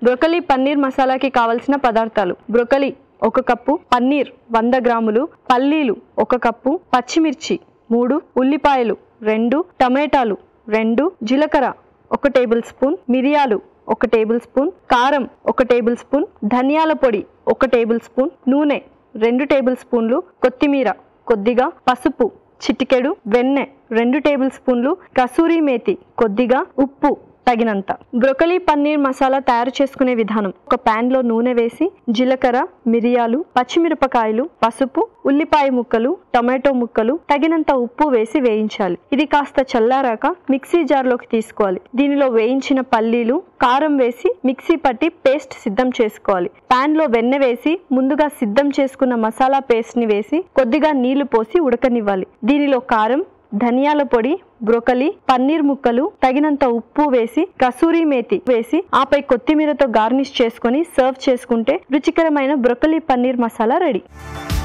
broccoli paneer మసాలాకి కావలసిన పదార్థాలు broccoli ఒక కప్పు పన్నీర్ వంద గ్రాములు పల్లీలు ఒక కప్పు పచ్చిమిర్చి మూడు ఉల్లిపాయలు రెండు టమాటాలు రెండు జీలకర్ర ఒక టేబుల్ స్పూన్ మిరియాలు ఒక టేబుల్ స్పూన్ కారం ఒక టేబుల్ స్పూన్ ధనియాల పొడి ఒక టేబుల్ స్పూన్ నూనె రెండు టేబుల్ స్పూన్లు కొత్తిమీర కొద్దిగా పసుపు చిటికెడు వెన్నె రెండు టేబుల్ స్పూన్లు కసూరి మేతి కొద్దిగా ఉప్పు తగినంత బ్రొకలీ పన్నీర్ మసాలా తయారు చేసుకునే విధానం ఒక పాన్ లో నూనె వేసి జీలకర్ర మిరియాలు పచ్చిమిరపకాయలు పసుపు ఉల్లిపాయ ముక్కలు టొమాటో ముక్కలు తగినంత ఉప్పు వేసి వేయించాలి ఇది కాస్త చల్లారాక మిక్సీ జార్లోకి తీసుకోవాలి దీనిలో వేయించిన పల్లీలు కారం వేసి మిక్సీ పట్టి పేస్ట్ సిద్ధం చేసుకోవాలి పాన్ లో వెన్నె వేసి ముందుగా సిద్ధం చేసుకున్న మసాలా పేస్ట్ ని వేసి కొద్దిగా నీళ్లు పోసి ఉడకనివ్వాలి దీనిలో కారం ధనియాల పొడి బ్రొకలి పన్నీర్ ముక్కలు తగినంత ఉప్పు వేసి కసూరి మేతి వేసి ఆపై కొత్తిమీరతో గార్నిష్ చేసుకొని సర్వ్ చేసుకుంటే రుచికరమైన బ్రొకలి పన్నీర్ మసాలా రెడీ